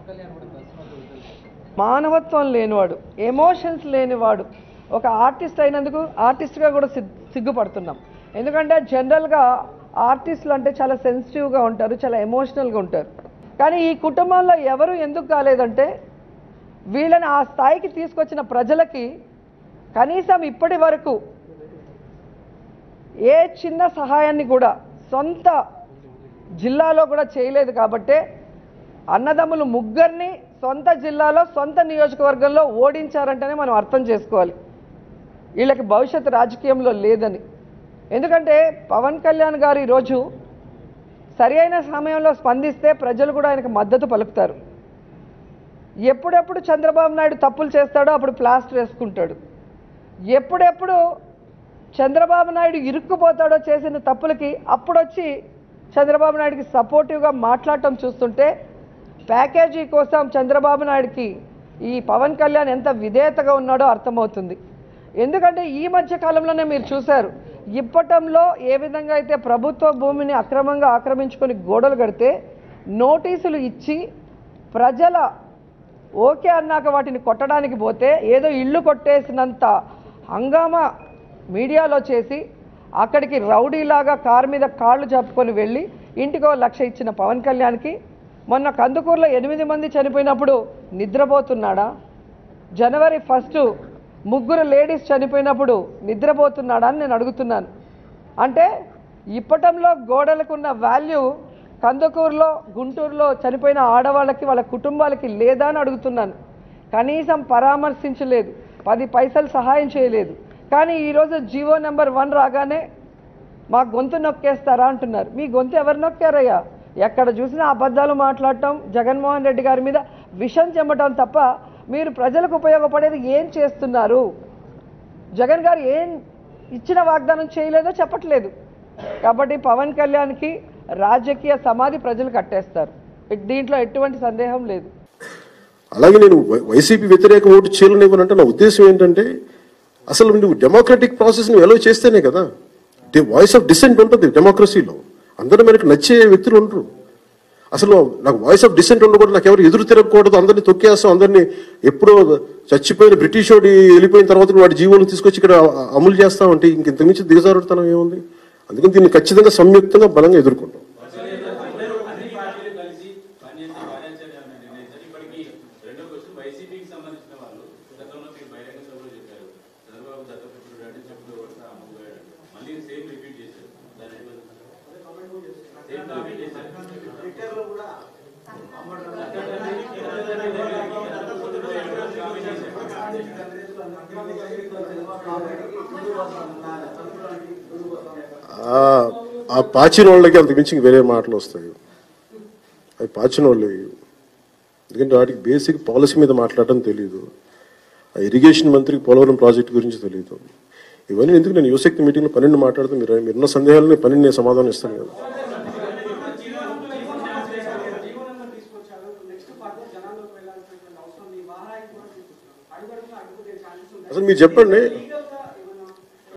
కళ్యాణ్ కూడా బస్సులో విడుదల చేశారు. మానవత్వం లేనివాడు ఎమోషన్స్ లేనివాడు ఒక ఆర్టిస్ట్ అయినందుకు ఆర్టిస్ట్గా కూడా సిగ్ సిగ్గుపడుతున్నాం ఎందుకంటే జనరల్గా ఆర్టిస్టులు అంటే చాలా సెన్సిటివ్గా ఉంటారు చాలా ఎమోషనల్గా ఉంటారు కానీ ఈ కుటుంబంలో ఎవరు ఎందుకు కాలేదంటే వీళ్ళని ఆ స్థాయికి తీసుకొచ్చిన ప్రజలకి కనీసం ఇప్పటి వరకు ఏ చిన్న సహాయాన్ని కూడా సొంత జిల్లాలో కూడా చేయలేదు కాబట్టే అన్నదమ్ములు ముగ్గురిని సొంత జిల్లాలో సొంత నియోజకవర్గంలో ఓడించారంటేనే మనం అర్థం చేసుకోవాలి వీళ్ళకి భవిష్యత్తు రాజకీయంలో లేదని ఎందుకంటే పవన్ కళ్యాణ్ గారు ఈరోజు సరి అయిన సమయంలో స్పందిస్తే ప్రజలు కూడా ఆయనకు మద్దతు పలుకుతారు ఎప్పుడెప్పుడు చంద్రబాబు నాయుడు తప్పులు చేస్తాడో అప్పుడు ప్లాస్టర్ వేసుకుంటాడు ఎప్పుడెప్పుడు చంద్రబాబు నాయుడు ఇరుక్కుపోతాడో చేసిన తప్పులకి అప్పుడు వచ్చి చంద్రబాబు నాయుడికి సపోర్టివ్గా మాట్లాడటం చూస్తుంటే ప్యాకేజీ కోసం చంద్రబాబు నాయుడికి ఈ పవన్ కళ్యాణ్ ఎంత విధేయతగా ఉన్నాడో అర్థమవుతుంది ఎందుకంటే ఈ మధ్య కాలంలోనే మీరు చూశారు ఇప్పటంలో ఏ విధంగా అయితే ప్రభుత్వ భూమిని అక్రమంగా ఆక్రమించుకొని గోడలు కడితే నోటీసులు ఇచ్చి ప్రజల ఓకే అన్నాక వాటిని కొట్టడానికి పోతే ఏదో ఇల్లు కొట్టేసినంత హంగామా మీడియాలో చేసి అక్కడికి రౌడీలాగా కారు మీద కాళ్ళు చెప్పుకొని వెళ్ళి ఇంటికో లక్ష ఇచ్చిన పవన్ కళ్యాణ్కి మొన్న కందుకూరులో ఎనిమిది మంది చనిపోయినప్పుడు నిద్రపోతున్నాడా జనవరి ఫస్ట్ ముగ్గురు లేడీస్ చనిపోయినప్పుడు నిద్రపోతున్నాడా అని నేను అడుగుతున్నాను అంటే ఇప్పటంలో గోడలకున్న వాల్యూ కందుకూరులో గుంటూరులో చనిపోయిన ఆడవాళ్ళకి వాళ్ళ కుటుంబాలకి లేదా అని అడుగుతున్నాను కనీసం పరామర్శించలేదు పది పైసలు సహాయం చేయలేదు కానీ ఈరోజు జీవో నెంబర్ వన్ రాగానే మా గొంతు నొక్కేస్తారా అంటున్నారు మీ గొంతు ఎవరు నొక్కారయ్యా ఎక్కడ చూసినా అబద్ధాలు మాట్లాడటం జగన్మోహన్ రెడ్డి గారి మీద విషం చెమ్మటం తప్ప మీరు ప్రజలకు ఉపయోగపడేది ఏం చేస్తున్నారు జగన్ గారు ఏం ఇచ్చిన వాగ్దానం చేయలేదో చెప్పట్లేదు కాబట్టి పవన్ కళ్యాణ్కి రాజకీయ సమాధి ప్రజలు కట్టేస్తారు దీంట్లో ఎటువంటి సందేహం లేదు అలాగే నేను వై- వైసీపీ వ్యతిరేక ఓటు చేయాలనివ్వనంటే నా ఉద్దేశం ఏంటంటే అసలు నువ్వు డెమోక్రటిక్ ప్రాసెస్ ను ఎలో చేస్తేనే కదా వాయిస్ ఆఫ్ డిసెంట్ ఉంటుంది డెమోక్రసీలో అందరూ మనకి నచ్చే వ్యక్తులు ఉండరు అసలు నాకు వాయిస్ ఆఫ్ డిసెంట్ ఉండకూడదు నాకు ఎవరు ఎదురు తిరగకూడదు అందరినీ తొక్కేస్తాం అందరినీ ఎప్పుడో చచ్చిపోయిన బ్రిటిష్ వాడి వెళ్ళిపోయిన తర్వాత వాడి జీవోలు తీసుకొచ్చి ఇక్కడ అ- అమలు చేస్తామంటే ఇంక ఇంతకుమించి దిగజారుడుతనం ఏముంది అందుకని దీన్ని ఖచ్చితంగా సంయుక్తంగా బలంగా ఎదుర్కొంటాం అన్ని పార్టీలు కలిసి పనిచేసే కార్యాచరణ నిర్ణయించారు ఇప్పటికీ రెండో క్వశ్చన్ వైసీపీకి సంబంధించిన వాళ్ళు గతంలో మీరు బహిరంగ సభలో చెప్పారు చంద్రబాబు దత్తపుత్రుడు అంటే చెప్పుడు కొడతా అమ్ముపోయాడు మళ్ళీ సేమ్ రిపీట్ చేశారు దాని సేమ్ రిపీట్ చేశారు ఆ- ఆ పాచిన వాళ్ళకి అంత మించి ఇంక వేరే మాటలు వస్తాయి అవి పాచిన వాళ్ళవి ఎందుకంటే వాటికి బేసిక్ పాలసీ మీద మాట్లాడటం తెలియదు ఆ ఇరిగేషన్ మంత్రికి పోలవరం ప్రాజెక్ట్ గురించి తెలియదు ఇవన్నీ ఎందుకు నేను యువశక్తి మీటింగ్లో పన్నెండు మాట్లాడుతూ మీరు మీరున్న సందేహాలని పన్నెండు నేను సమాధానం ఇస్తాను కదా జీవనంలో తీసుకొచ్చారు నెక్స్ట్ ఫర్దర్ జనాల్లోకి వెళ్ళాల్సినటువంటి అవసరం ఉంది వారాయి కూడా తీసుకొచ్చారు అడుగడుగునా అడ్డుకునే ఛాన్సెస్ ఉంటాయి అసలు మీరు చెప్పండి